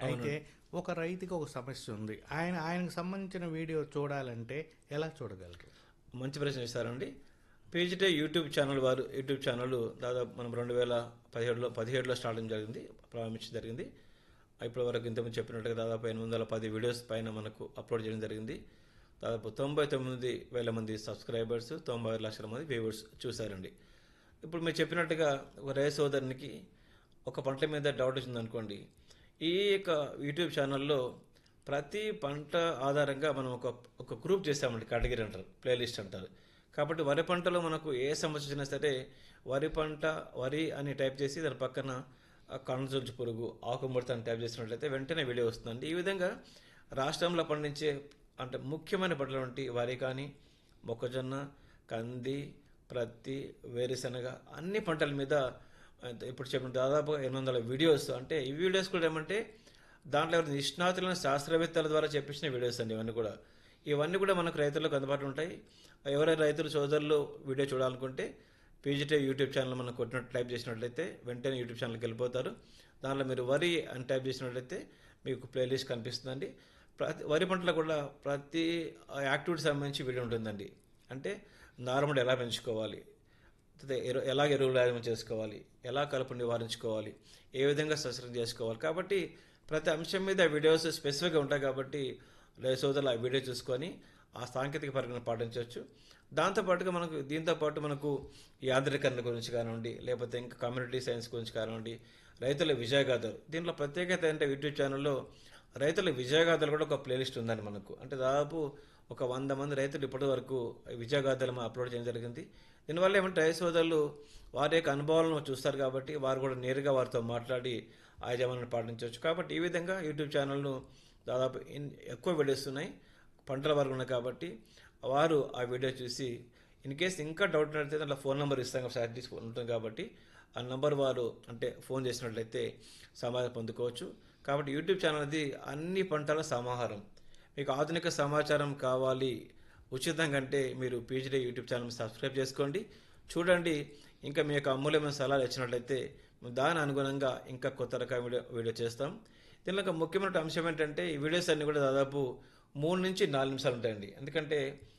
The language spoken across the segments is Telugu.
అయితే ఒక రైతుకి ఒక సమస్య ఉంది ఆయన ఆయనకు సంబంధించిన వీడియో చూడాలంటే ఎలా చూడగలరు మంచి ప్రశ్న ఇస్తారండి పీజీటే యూట్యూబ్ ఛానల్ వారు యూట్యూబ్ ఛానల్ దాదాపు మనం రెండు వేల పదిహేడులో పదిహేడులో స్టార్ట్ చేయడం జరిగింది ప్రారంభించడం జరిగింది ఇప్పటి వరకు ఇంతకుముందు చెప్పినట్టుగా దాదాపు ఎనిమిది వందల పది వీడియోస్ పైన మనకు అప్లోడ్ చేయడం జరిగింది దాదాపు తొంభై తొమ్మిది వేల మంది సబ్స్క్రైబర్స్ తొంభై ఆరు లక్షల మంది వ్యూవర్స్ చూశారండి ఇప్పుడు మీరు చెప్పినట్టుగా ఒక రైతు సోదరునికి ఒక పంట మీద డౌట్ వచ్చిందనుకోండి ఈ యొక్క యూట్యూబ్ ఛానల్లో ప్రతి పంట ఆధారంగా మనం ఒక ఒక గ్రూప్ చేసామండి కేటగిరీ అంటారు ప్లేలిస్ట్ అంటారు కాబట్టి వరి పంటలో మనకు ఏ సమస్య వచ్చినా సరే వరి పంట వరి అని టైప్ చేసి దాని పక్కన కణజొంచు పురుగు ఆకుముడత అని టైప్ చేసినట్లయితే వెంటనే వీడియో వస్తుందండి ఈ విధంగా రాష్ట్రంలో పండించే అంటే ముఖ్యమైన పంటలు వంటి వరి కానీ మొక్కజొన్న కంది ప్రత్తి వేరుశనగ అన్ని పంటల మీద అంటే ఇప్పుడు చెప్పిన దాదాపు ఎనిమిది వందల వీడియోస్ అంటే ఈ వీడియోస్ కూడా ఏమంటే దాంట్లో ఎవరు నిష్ణాతులైన శాస్త్రవేత్తల ద్వారా చెప్పించిన వీడియోస్ అండి ఇవన్నీ కూడా ఇవన్నీ కూడా మనకు రైతులకు అందుబాటులో ఉంటాయి ఎవరైనా రైతులు సోదరులు వీడియో చూడాలనుకుంటే పీజీటీ యూట్యూబ్ ఛానల్ మనం కొట్టినట్టు టైప్ చేసినట్లయితే వెంటనే యూట్యూబ్ ఛానల్కి వెళ్ళిపోతారు దాంట్లో మీరు వరి అని టైప్ చేసినట్లయితే మీకు ప్లేలిస్ట్ కనిపిస్తుందండి ప్రతి వరి పంటలో కూడా ప్రతి యాక్టివిటీ సంబంధించి వీడియో ఉంటుందండి అంటే నార్మల్ ఎలా పెంచుకోవాలి అదే ఎరు ఎలా ఎరువులు వ్యాయామం చేసుకోవాలి ఎలా కలుపు నివారించుకోవాలి ఏ విధంగా సస్యం చేసుకోవాలి కాబట్టి ప్రతి అంశం మీద వీడియోస్ స్పెసిఫిక్గా ఉంటాయి కాబట్టి రైతు సోదరులు ఆ వీడియో చూసుకొని ఆ సాంకేతిక పరిజ్ఞానం పాటించవచ్చు దాంతోపాటుగా మనకు దీంతో పాటు మనకు యాంత్రీకరణ గురించి కానివ్వండి లేకపోతే ఇంకా కమ్యూనిటీ సైన్స్ గురించి కానివ్వండి రైతుల విజయగాథలు దీంట్లో ప్రత్యేకత ఏంటంటే యూట్యూబ్ ఛానల్లో రైతుల విజయగాథలు కూడా ఒక ప్లేలిస్ట్ ఉందండి మనకు అంటే దాదాపు ఒక వంద మంది రైతులు ఇప్పటి వరకు విజయగాథలు మనం అప్లోడ్ చేయడం జరిగింది దీనివల్ల ఏమంటే రైతు సోదరులు వారి యొక్క అనుభవాలను చూస్తారు కాబట్టి వారు కూడా నేరుగా వారితో మాట్లాడి ఆ యజమానులను పాటించవచ్చు కాబట్టి ఈ విధంగా యూట్యూబ్ ఛానల్ను దాదాపు ఇన్- ఎక్కువ వీడియోస్ ఉన్నాయి పంటల వరకు ఉన్నాయి కాబట్టి వారు ఆ వీడియో చూసి ఇన్ కేస్ ఇంకా డౌట్ ఉన్నట్లయితే దాంట్లో ఫోన్ నెంబర్ ఇస్తాం సాటిస్ ఉంటుంది కాబట్టి ఆ నెంబర్ వారు అంటే ఫోన్ చేసినట్లయితే సమాధానం పొందుకోవచ్చు కాబట్టి యూట్యూబ్ ఛానల్ అది అన్ని పంటల సమాహారం మీకు ఆధునిక సమాచారం కావాలి ఉచితంగా అంటే మీరు పీజీడీ యూట్యూబ్ ఛానల్ సబ్స్క్రైబ్ చేసుకోండి చూడండి ఇంకా మీ యొక్క అమూల్యమైన సలహాలు ఇచ్చినట్లయితే మేము దాని అనుగుణంగా ఇంకా కొత్త రకం వీడియో వీడియో చేస్తాం దీనిలో ఒక ముఖ్యమైన అంశం ఏంటంటే ఈ వీడియోస్ అన్ని కూడా దాదాపు మూడు నుంచి నాలుగు నిమిషాలు ఉంటాయండి ఎందుకంటే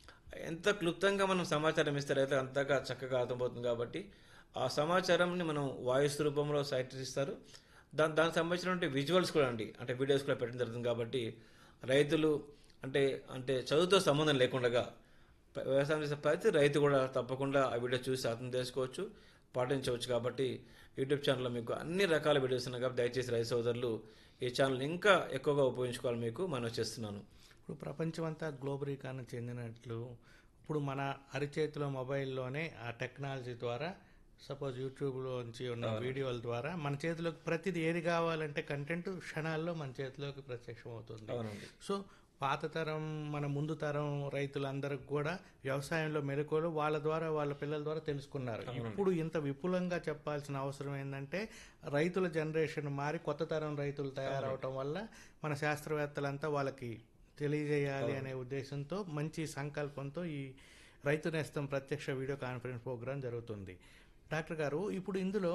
ఎంత క్లుప్తంగా మనం సమాచారం ఇస్తే రైతు అంతగా చక్కగా అర్థమవుతుంది కాబట్టి ఆ సమాచారంని మనం వాయిస్ రూపంలో సైట్ ఇస్తారు దాని దానికి సంబంధించినటువంటి విజువల్స్ కూడా అండి అంటే వీడియోస్ కూడా పెట్టడం జరుగుతుంది కాబట్టి రైతులు అంటే అంటే చదువుతో సంబంధం లేకుండా ప- వ్యవసాయం చేసే ప్రతి రైతు కూడా తప్పకుండా ఆ వీడియో చూసి అర్థం చేసుకోవచ్చు పాటించవచ్చు కాబట్టి యూట్యూబ్ ఛానల్లో మీకు అన్ని రకాల వీడియోస్ ఉన్నాయి కాబట్టి దయచేసి రైతు సోదరులు ఈ ఛానల్ ఇంకా ఎక్కువగా ఉపయోగించుకోవాలి మీకు మనం చేస్తున్నాను ఇప్పుడు ప్రపంచమంతా గ్లోబరీకరణ చెందినట్లు ఇప్పుడు మన అరిచేతిలో మొబైల్లోనే ఆ టెక్నాలజీ ద్వారా సపోజ్ యూట్యూబ్లోంచి ఉన్న వీడియోల ద్వారా మన చేతిలోకి ప్రతిదీ ఏది కావాలంటే కంటెంట్ క్షణాల్లో మన చేతిలోకి ప్రత్యక్షం అవుతుంది అవునండి సో పాత తరం మన ముందు తరం రైతులందరికి కూడా వ్యవసాయంలో మెలకువలు వాళ్ళ ద్వారా వాళ్ళ పిల్లల ద్వారా తెలుసుకున్నారు ఇప్పుడు ఇంత విపులంగా చెప్పాల్సిన అవసరం ఏంటంటే రైతుల జనరేషన్ మారి కొత్త తరం రైతులు తయారవటం వల్ల మన శాస్త్రవేత్తలంతా వాళ్ళకి తెలియజేయాలి అనే ఉద్దేశంతో మంచి సంకల్పంతో ఈ రైతు నేస్తం ప్రత్యక్ష వీడియో కాన్ఫరెన్స్ ప్రోగ్రాం జరుగుతుంది డాక్టర్ గారు ఇప్పుడు ఇందులో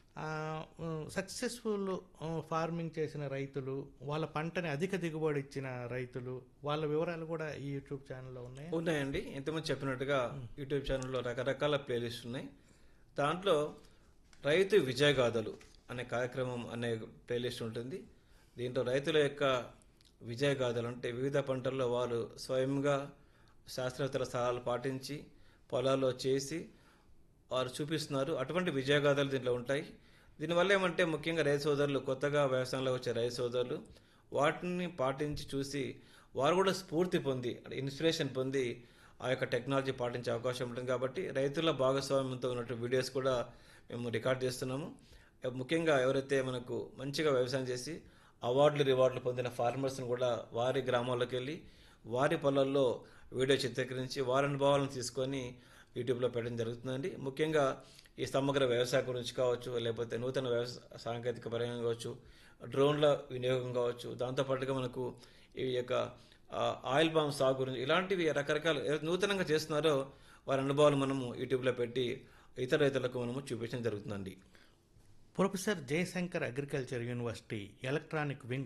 సక్సెస్ఫుల్ ఫార్మింగ్ చేసిన రైతులు వాళ్ళ పంటని అధిక దిగుబడి ఇచ్చిన రైతులు వాళ్ళ వివరాలు కూడా ఈ యూట్యూబ్ ఛానల్లో ఉన్నాయి ఉన్నాయండి ఇంతకుముందు చెప్పినట్టుగా యూట్యూబ్ ఛానల్లో రకరకాల ప్లేలిస్ట్ ఉన్నాయి దాంట్లో రైతు విజయగాథలు అనే కార్యక్రమం అనే ప్లేలిస్ట్ ఉంటుంది దీంట్లో రైతుల యొక్క విజయగాథలు అంటే వివిధ పంటల్లో వారు స్వయంగా శాస్త్రవేత్తల సలహాలు పాటించి పొలాల్లో చేసి వారు చూపిస్తున్నారు అటువంటి విజయగాథలు దీంట్లో ఉంటాయి దీనివల్ల ఏమంటే ముఖ్యంగా రైతు సోదరులు కొత్తగా వ్యవసాయంలో వచ్చే రైతు సోదరులు వాటిని పాటించి చూసి వారు కూడా స్ఫూర్తి పొంది ఇన్స్పిరేషన్ పొంది ఆ యొక్క టెక్నాలజీ పాటించే అవకాశం ఉంటుంది కాబట్టి రైతుల భాగస్వామ్యంతో ఉన్నటువంటి వీడియోస్ కూడా మేము రికార్డ్ చేస్తున్నాము ముఖ్యంగా ఎవరైతే మనకు మంచిగా వ్యవసాయం చేసి అవార్డులు రివార్డులు పొందిన ఫార్మర్స్ని కూడా వారి గ్రామాల్లోకి వెళ్ళి వారి పొలాల్లో వీడియో చిత్రీకరించి వారి అనుభవాలను తీసుకొని యూట్యూబ్లో పెట్టడం జరుగుతుందండి ముఖ్యంగా ఈ సమగ్ర వ్యవసాయం గురించి కావచ్చు లేకపోతే నూతన వ్యవసాయ సాంకేతిక పరంగా కావచ్చు డ్రోన్ల వినియోగం కావచ్చు దాంతోపాటుగా మనకు ఈ యొక్క ఆ, ఆయిల్ బాంబ్ సాగు గురించి ఇలాంటివి రకరకాల ఏదైతే నూతనంగా చేస్తున్నారో వారి అనుభవాలు మనము యూట్యూబ్లో పెట్టి ఇతర రైతులకు మనము చూపించడం జరుగుతుందండి professor Jayashankar agriculture university electronic wing